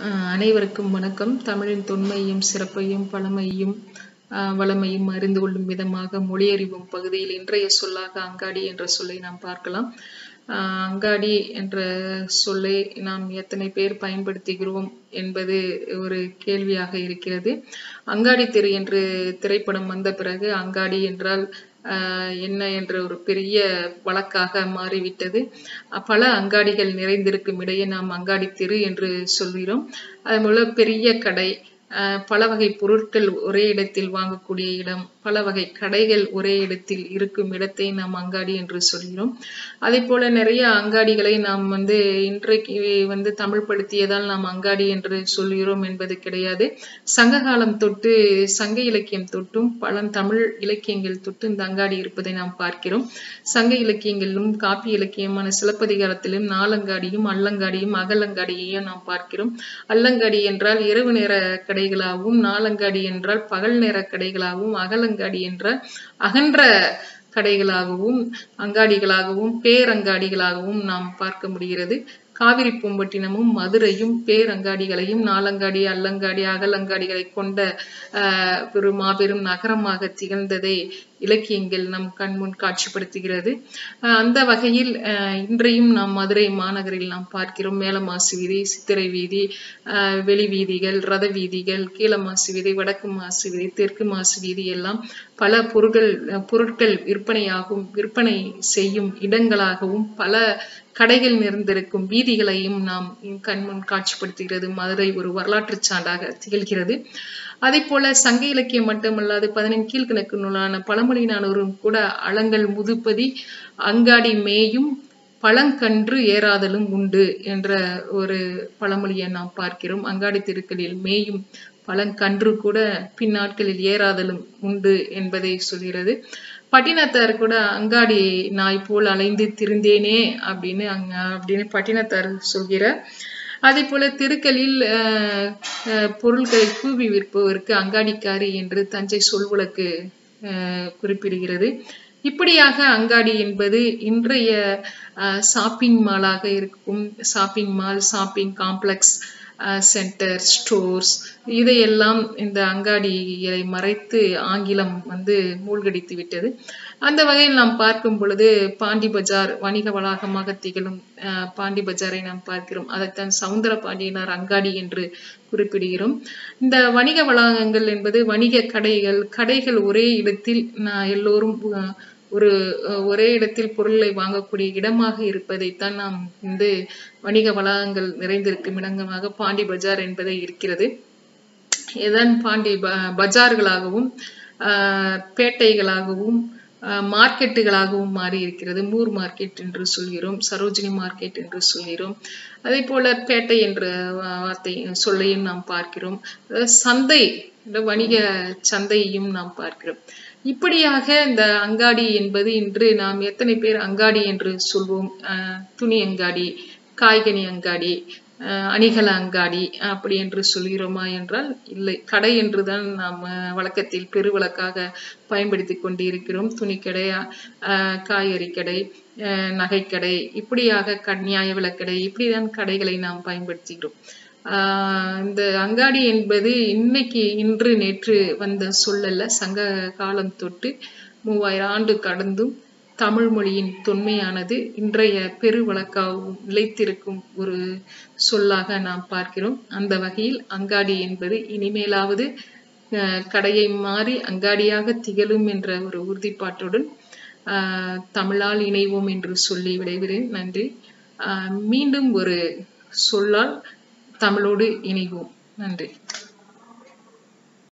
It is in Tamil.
அஹ் அனைவருக்கும் வணக்கம் தமிழின் தொன்மையும் சிறப்பையும் பழமையும் அஹ் வளமையும் அறிந்து கொள்ளும் விதமாக மொழியறிவும் பகுதியில் இன்றைய சொல்லாக அங்காடி என்ற சொல்லை நாம் பார்க்கலாம் அஹ் அங்காடி என்ற சொல்லை நாம் எத்தனை பேர் பயன்படுத்துகிறோம் என்பது ஒரு கேள்வியாக இருக்கிறது அங்காடி தெரு என்று திரைப்படம் வந்த பிறகு அங்காடி என்றால் ஆஹ் என்ன என்ற ஒரு பெரிய வழக்காக மாறிவிட்டது அஹ் பல அங்காடிகள் நிறைந்திருக்கும் இடையே நாம் அங்காடி தெரு என்று சொல்கிறோம் அதுபோல பெரிய கடை ஆஹ் பல வகை பொருட்கள் ஒரே இடத்தில் வாங்கக்கூடிய இடம் பல வகை கடைகள் ஒரே இடத்தில் இருக்கும் இடத்தை நாம் அங்காடி என்று சொல்கிறோம் அதே போல நிறைய அங்காடிகளை நாம் வந்து இன்றைக்கு வந்து தமிழ் படுத்தியதால் நாம் அங்காடி என்று சொல்கிறோம் என்பது கிடையாது சங்க காலம் தொட்டு சங்க இலக்கியம் தொட்டும் பழந்தமிழ் இலக்கியங்கள் தொட்டு இந்த அங்காடி இருப்பதை நாம் பார்க்கிறோம் சங்க இலக்கியங்களிலும் காப்பி இலக்கியமான சிலப்பதிகாரத்திலும் நாலங்காடியும் அல்லங்காடியும் அகலங்காடியையும் நாம் பார்க்கிறோம் அல்லங்காடி என்றால் இரவு நேர கடைகளாகவும் நாலங்காடி என்றால் பகல் நேர கடைகளாகவும் அகலங்காடி என்றால் அகன்ற கடைகளாகவும் அங்காடிகளாகவும் பேரங்காடிகளாகவும் நாம் பார்க்க முடிகிறது காவிரி பூம்பட்டினமும் மதுரையும் பேரங்காடிகளையும் நாலங்காடி அல்லங்காடி அகலங்காடிகளை கொண்ட ஆஹ் ஒரு மாபெரும் நகரமாக திகழ்ந்ததை இலக்கியங்கள் நம் கண்முன் காட்சிப்படுத்துகிறது ஆஹ் அந்த வகையில் ஆஹ் இன்றையும் நாம் மதுரை மாநகரில் நாம் பார்க்கிறோம் மேலமாசு வீதி சித்திரை வீதி ஆஹ் வெளி வீதிகள் ரத வீதிகள் கீழமாசு வீதி வடக்கு மாசு வீதி தெற்கு மாசு வீதி எல்லாம் பல பொருட்கள் பொருட்கள் விற்பனையாகும் விற்பனை செய்யும் இடங்களாகவும் பல கடைகள் நிறைந்திருக்கும் வீதிகளையும் நாம் கண்முன் காட்சிப்படுத்துகிறது மதுரை ஒரு வரலாற்று சான்றாக திகழ்கிறது அதே போல சங்க இலக்கியம் மட்டுமல்லாது பதினெண் கீழ்கணக்கு நூலான பழமொழி நானூறும் கூட அலங்கல் முதுப்பதி அங்காடி மேயும் பழங்கன்று ஏறாதலும் உண்டு என்ற ஒரு பழமொழியை நாம் பார்க்கிறோம் அங்காடி தெருக்களில் மேயும் பழங்கன்று கூட பின்னாட்களில் ஏறாதலும் உண்டு என்பதை சொல்கிறது பட்டினத்தார் கூட அங்காடி நாய் போல் அலைந்து திரிந்தேனே அப்படின்னு அங்க அப்படின்னு பட்டினத்தார் சொல்கிறார் அதே போல தெருக்களில் பொருட்களை கூவி விற்பவருக்கு அங்காடிக்காரி என்று தஞ்சை சொல்வழக்கு குறிப்பிடுகிறது இப்படியாக அங்காடி என்பது இன்றைய ஷாப்பிங் மாலாக இருக்கும் shopping mall shopping complex centre stores இதையெல்லாம் இந்த அங்காடிகளை மறைத்து ஆங்கிலம் வந்து மூழ்கடித்து விட்டது அந்த வகையில் நாம் பார்க்கும் பொழுது பாண்டி பஜார் வணிக வளாகமாக திகழும் பாண்டி பஜாரை நாம் பார்க்கிறோம் அதைத்தான் சவுந்தர பாண்டியனார் அங்காடி என்று குறிப்பிடுகிறோம் இந்த வணிக வளாகங்கள் என்பது வணிக கடைகள் கடைகள் ஒரே இடத்தில் எல்லோரும் ஒரு ஒரே இடத்தில் பொருளை வாங்கக்கூடிய இடமாக இருப்பதைத்தான் நாம் வந்து வணிக வளாகங்கள் நிறைந்திருக்கும் இடங்கமாக பாண்டி பஜார் என்பதை இருக்கிறது இதன் பாண்டி பஜார்களாகவும் பேட்டைகளாகவும் மார்க்கெட்டுகளாகவும் மாறி இருக்கிறது மூர் மார்க்கெட் என்று சொல்கிறோம் சரோஜினி மார்க்கெட் என்று சொல்கிறோம் அதே போல பேட்டை என்ற வார்த்தை சொல்லையும் நாம் பார்க்கிறோம் சந்தை வணிக சந்தையையும் நாம் பார்க்கிறோம் இப்படியாக இந்த அங்காடி என்பது இன்று நாம் எத்தனை பேர் அங்காடி என்று சொல்வோம் துணி அங்காடி காய்கனி அங்காடி அணிகல அங்காடி அப்படி என்று சொல்கிறோமா என்றால் இல்லை கடை என்றுதான் நாம் வழக்கத்தில் பெருவழக்காக பயன்படுத்தி கொண்டு இருக்கிறோம் துணிக்கடை காய்கறி கடை நகைக்கடை இப்படியாக நியாய விலக்கடை இப்படிதான் கடைகளை நாம் பயன்படுத்துகிறோம் இந்த அங்காடி என்பது இன்னைக்கு இன்று நேற்று வந்த சொல்லல்ல சங்க காலம் தொட்டு மூவாயிரம் ஆண்டு கடந்தும் தமிழ் மொழியின் தொன்மையானது இன்றைய பெரு வழக்காகவும் நிலைத்திருக்கும் ஒரு சொல்லாக நாம் பார்க்கிறோம் அந்த வகையில் அங்காடி என்பது இனிமேலாவது கடையை மாறி அங்காடியாக திகழும் என்ற ஒரு உறுதிப்பாட்டுடன் தமிழால் இணைவோம் என்று சொல்லி விடைகிறேன் நன்றி மீண்டும் ஒரு சொல்லால் தமிழோடு இணைவோம் நன்றி